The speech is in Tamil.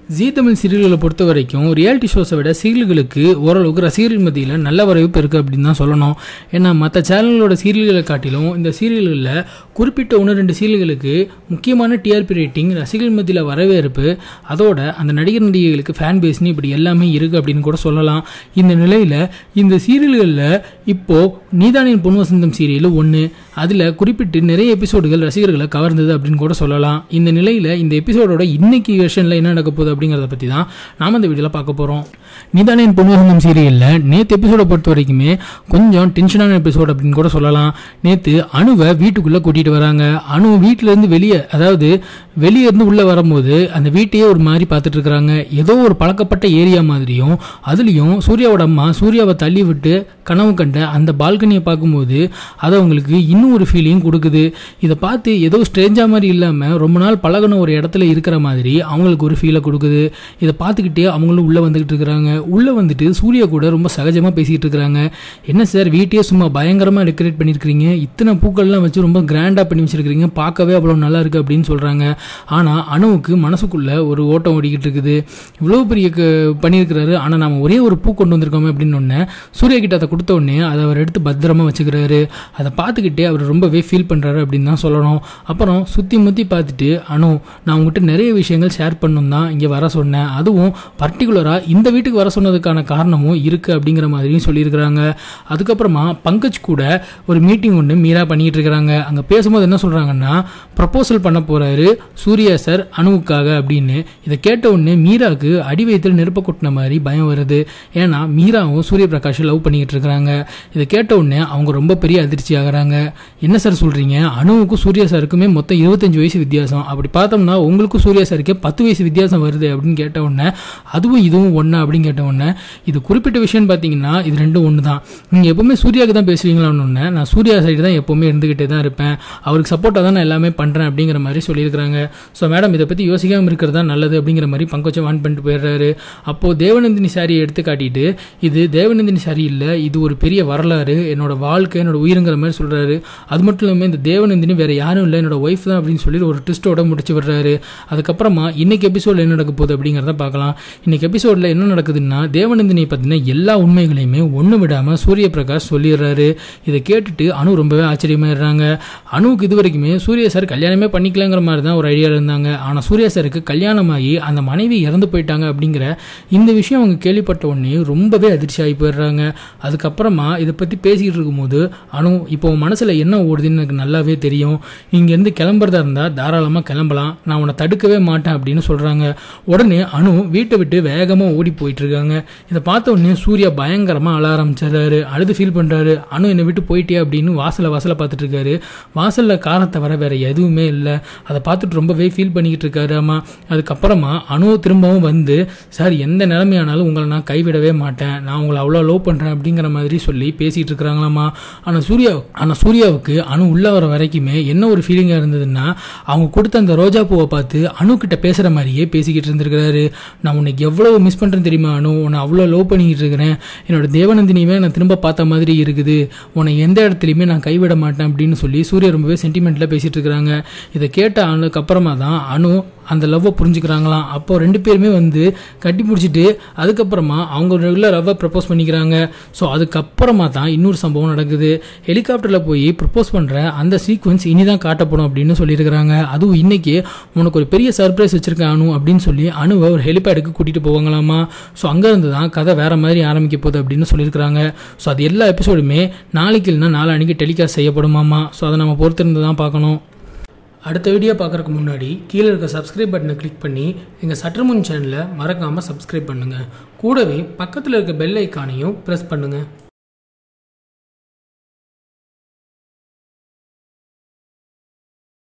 ஜீ தமிழ் சீரியல்களை பொறுத்த வரைக்கும் ரியாலிட்டி ஷோஸை விட சீரியல்களுக்கு ஓரளவுக்கு ரசிகர்கள் மத்தியில் நல்ல வரவேற்பு இருக்குது அப்படின்னு தான் சொல்லணும் ஏன்னா மற்ற சேனல்களோட சீரியல்களை காட்டிலும் இந்த சீரியல்களில் குறிப்பிட்ட ஒன்று ரெண்டு சீரியல்களுக்கு முக்கியமான டிஆர்பி ரேட்டிங் ரசிகர்கள் மத்தியில் வரவேற்பு அதோட அந்த நடிகர் நடிகைகளுக்கு ஃபேன் பேஸ்னு இப்படி எல்லாமே இருக்குது அப்படின்னு கூட சொல்லலாம் இந்த நிலையில் இந்த சீரியல்களில் இப்போது நீதானின் பொன் வசந்தம் சீரியல் ஒன்று அதில் குறிப்பிட்டு நிறைய எபிசோடுகள் ரசிகர்களை கவர்ந்தது அப்படின்னு கூட சொல்லலாம் இந்த நிலையில் இந்த எபிசோடோட இன்னைக்கு வெர்ஷனில் என்ன நடக்க போகுது அப்படிங்கிறத பற்றி தான் நாம் இந்த வீடியோவில் பார்க்க போகிறோம் நீதானின் பொன் வசந்தம் சீரியலில் நேற்று எபிசோடை பொறுத்த வரைக்குமே கொஞ்சம் டென்ஷனான எபிசோட் அப்படின்னு கூட சொல்லலாம் நேற்று அணுவை வீட்டுக்குள்ளே கூட்டிகிட்டு வராங்க அணு வீட்டிலேருந்து வெளியே அதாவது வெளியே இருந்து உள்ளே வரும்போது அந்த வீட்டையே ஒரு மாதிரி பார்த்துட்டு இருக்கிறாங்க ஏதோ ஒரு பழக்கப்பட்ட ஏரியா மாதிரியும் அதுலேயும் சூர்யாவோட அம்மா சூர்யாவை தள்ளி விட்டு கனவு கண்ட அந்த பால்கனியை பார்க்கும்போது அது அவங்களுக்கு இன்னும் ஒரு ஃபீலிங் கொடுக்குது இதை பார்த்து ஏதோ ஸ்ட்ரேஞ்சாக மாதிரி இல்லாமல் ரொம்ப நாள் பழகின ஒரு இடத்துல இருக்கிற மாதிரி அவங்களுக்கு ஒரு ஃபீலை கொடுக்குது இதை பார்த்துக்கிட்டே அவங்களும் உள்ளே வந்துக்கிட்டு இருக்கிறாங்க உள்ளே வந்துட்டு சூர்யா கூட ரொம்ப சகஜமாக பேசிகிட்டு இருக்கிறாங்க என்ன சார் வீட்டையே சும்மா பயங்கரமாக டெக்கரேட் பண்ணியிருக்கிறீங்க இத்தனை பூக்கள்லாம் வச்சு ரொம்ப கிராண்டாக பண்ணி வச்சிருக்கிறீங்க பார்க்கவே அவ்வளோ நல்லா இருக்குது அப்படின்னு சொல்கிறாங்க ஆனால் அணுவுக்கு மனசுக்குள்ளே ஒரு ஓட்டம் ஓடிக்கிட்டு இருக்குது இவ்வளோ பெரிய க- பண்ணியிருக்கிறாரு ஆனால் நாம ஒரே ஒரு பூ கொண்டு வந்திருக்கோமே அப்படின்னு ஒன்று சூர்யா கிட்ட அதை கொடுத்த உடனே அதை அவர் எடுத்து பத்திரமா வச்சுக்கிறாரு அதை பார்த்துக்கிட்டே அவர் ரொம்பவே ஃபீல் பண்ணுறாரு அப்படின்னு தான் சொல்லணும் அப்புறம் சுற்றி முற்றி பார்த்துட்டு அனு நான் உங்ககிட்ட நிறைய விஷயங்கள் ஷேர் பண்ணணும் தான் இங்கே வர சொன்னேன் அதுவும் பர்டிகுலராக இந்த வீட்டுக்கு வர சொன்னதுக்கான காரணமும் இருக்குது அப்படிங்கிற மாதிரியும் சொல்லியிருக்கிறாங்க அதுக்கப்புறமா பங்கஜ் கூட ஒரு மீட்டிங் ஒன்று மீரா பண்ணிட்டு இருக்கிறாங்க அங்கே பேசும்போது என்ன சொல்கிறாங்கன்னா ப்ரப்போசல் பண்ண போகிறாரு சூர்யா சார் அணுவுக்காக அப்படின்னு இதை கேட்ட உடனே மீராவுக்கு அடி வயிற்றில் நெருப்ப கொட்டின மாதிரி பயம் வருது ஏன்னா மீராவும் சூரிய பிரகாஷ் லவ் பண்ணிக்கிட்டு இருக்கிறாங்க இதை கேட்ட உடனே அவங்க ரொம்ப பெரிய அதிர்ச்சி ஆகுறாங்க என்ன சார் சொல்கிறீங்க அணுவுக்கும் சூர்யா சாருக்குமே மொத்தம் இருபத்தஞ்சு வயசு வித்தியாசம் அப்படி பார்த்தோம்னா உங்களுக்கும் சூர்யா சாருக்கே பத்து வயசு வித்தியாசம் வருது அப்படின்னு கேட்ட உடனே அதுவும் இதுவும் ஒன்றா அப்படின்னு கேட்ட உடனே இது குறிப்பிட்ட விஷயம்னு பார்த்தீங்கன்னா இது ரெண்டும் ஒன்று தான் நீங்கள் எப்பவுமே சூர்யாவுக்கு தான் பேசுவீங்களான்னு ஒன்று நான் சூர்யா சைடு தான் எப்பவுமே இருந்துக்கிட்டே தான் இருப்பேன் அவருக்கு சப்போர்ட்டாக தான் நான் எல்லாமே பண்ணுறேன் அப்படிங்கிற மாதிரி சொல்லியிருக்கிறாங்க ஸோ மேடம் இதை பற்றி யோசிக்காமல் இருக்கிறது தான் நல்லது அப்படிங்கிற மாதிரி பங்கச்சம் வான் பண்ணிட்டு போயிடுறாரு அப்போது தேவநந்தினி சாரியை எடுத்து காட்டிட்டு இது தேவநந்தினி சாரி இல்லை இது ஒரு பெரிய வரலாறு என்னோட வாழ்க்கை என்னோட உயிருங்கிற மாதிரி சொல்கிறாரு அது மட்டும் இல்லாமல் இந்த தேவநந்தினி வேறு யாரும் இல்லை என்னோட ஒய்ஃப் தான் அப்படின்னு சொல்லி ஒரு ட்விஸ்ட்டோட முடிச்சு விடுறாரு அதுக்கப்புறமா இன்னைக்கு எபிசோடில் என்ன நடக்க போகுது அப்படிங்கிறத பார்க்கலாம் இன்னைக்கு எபிசோடில் என்ன நடக்குதுன்னா தேவநந்தினியை பற்றின எல்லா உண்மைகளையுமே ஒன்று விடாமல் சூரிய பிரகாஷ் சொல்லிடுறாரு இதை கேட்டுட்டு அனு ரொம்பவே ஆச்சரியமாயிடுறாங்க அணுவுக்கு இது வரைக்குமே சூர்யா சார் கல்யாணமே பண்ணிக்கலங்கிற மாதிரி தான் ஒரு ஐடியா இருந்தாங்க ஆனால் சூர்யா சாருக்கு கல்யாணமாகி அந்த மனைவி இறந்து போயிட்டாங்க அப்படிங்கிற இந்த விஷயம் அவங்க கேள்விப்பட்ட உடனே ரொம்பவே அதிர்ச்சி ஆகி போயிடுறாங்க அதுக்கப்புறமா இதை பற்றி பேசிக்கிட்டு இருக்கும்போது அனு இப்போ உன் மனசில் என்ன ஓடுதுன்னு எனக்கு நல்லாவே தெரியும் இங்கேருந்து கிளம்புறதா இருந்தால் தாராளமாக கிளம்பலாம் நான் உன்னை தடுக்கவே மாட்டேன் அப்படின்னு சொல்கிறாங்க உடனே அனு வீட்டை விட்டு வேகமாக ஓடி போயிட்டு இருக்காங்க இதை பார்த்த உடனே சூர்யா பயங்கரமாக அழ ஆரம்பிச்சிடுறாரு அழுது ஃபீல் பண்ணுறாரு அனு என்னை விட்டு போயிட்டே அப்படின்னு வாசலை வாசலை பார்த்துட்டு இருக்காரு வாசலில் காரை தவிர வேற எதுவுமே இல்லை அதை பார்த்துட்டு ரொம்பவே ஃபீல் பண்ணிக்கிட்டு இருக்காரு ஆமா அதுக்கப்புறமா அணு திரும்பவும் வந்து சார் எந்த நிலைமையானாலும் உங்களை நான் கைவிடவே மாட்டேன் நான் உங்களை அவ்வளோ லவ் பண்ணுறேன் அப்படிங்கிற மாதிரி சொல்லி பேசிகிட்டு இருக்கிறாங்களாமா ஆனால் சூர்யா ஆனால் சூர்யாவுக்கு அணு உள்ள வர வரைக்குமே என்ன ஒரு ஃபீலிங்காக இருந்ததுன்னா அவங்க கொடுத்த அந்த ரோஜா பூவை பார்த்து அணு கிட்ட பேசுகிற மாதிரியே பேசிக்கிட்டு இருந்திருக்கிறாரு நான் உனக்கு எவ்வளவு மிஸ் பண்ணுறேன் தெரியுமா அணு உன்னை அவ்வளோ லவ் பண்ணிக்கிட்டு இருக்கிறேன் என்னோட தேவநந்தினியுமே நான் திரும்ப பார்த்த மாதிரி இருக்குது உன்னை எந்த இடத்துலையுமே நான் கைவிட மாட்டேன் அப்படின்னு சொல்லி சூர்யா ரொம்பவே சென்டிமெண்ட்டில் பேசிட்டு இருக்கிறாங்க இதை கேட்ட அணுக்கு அப்புறமா தான் அணு அந்த லவ்வை புரிஞ்சுக்கிறாங்களாம் அப்போ ரெண்டு பேருமே வந்து கட்டி பிடிச்சிட்டு அதுக்கப்புறமா அவங்க ரெகுலர் லவ்வை ப்ரப்போஸ் பண்ணிக்கிறாங்க ஸோ அதுக்கப்புறமா தான் இன்னொரு சம்பவம் நடக்குது ஹெலிகாப்டரில் போய் ப்ரப்போஸ் பண்ணுற அந்த சீக்வன்ஸ் இனி தான் காட்டப்படும் அப்படின்னு சொல்லியிருக்கிறாங்க அதுவும் இன்னைக்கு உனக்கு ஒரு பெரிய சர்ப்ரைஸ் வச்சிருக்கேன் அனு அப்படின்னு சொல்லி அணுவை ஒரு ஹெலிபேடுக்கு கூட்டிகிட்டு போவாங்களாமா ஸோ அங்கேருந்து தான் கதை வேற மாதிரி ஆரம்பிக்க போகுது அப்படின்னு சொல்லியிருக்கிறாங்க ஸோ அது எல்லா எபிசோடுமே நாளைக்கு இல்லைன்னா நாளானிக்கு டெலிகாஸ்ட் செய்யப்படுமாமா ஸோ அதை நம்ம பொறுத்திருந்து தான் பார்க்கணும் அடுத்த வீடியோ பார்க்குறதுக்கு முன்னாடி கீழே இருக்க சப்ஸ்கிரைப் பட்டனை கிளிக் பண்ணி எங்கள் சற்றுமுன் சேனலை மறக்காமல் சப்ஸ்கிரைப் பண்ணுங்கள் கூடவே பக்கத்தில் இருக்க பெல் ஐக்கானையும் ப்ரெஸ் பண்ணுங்கள்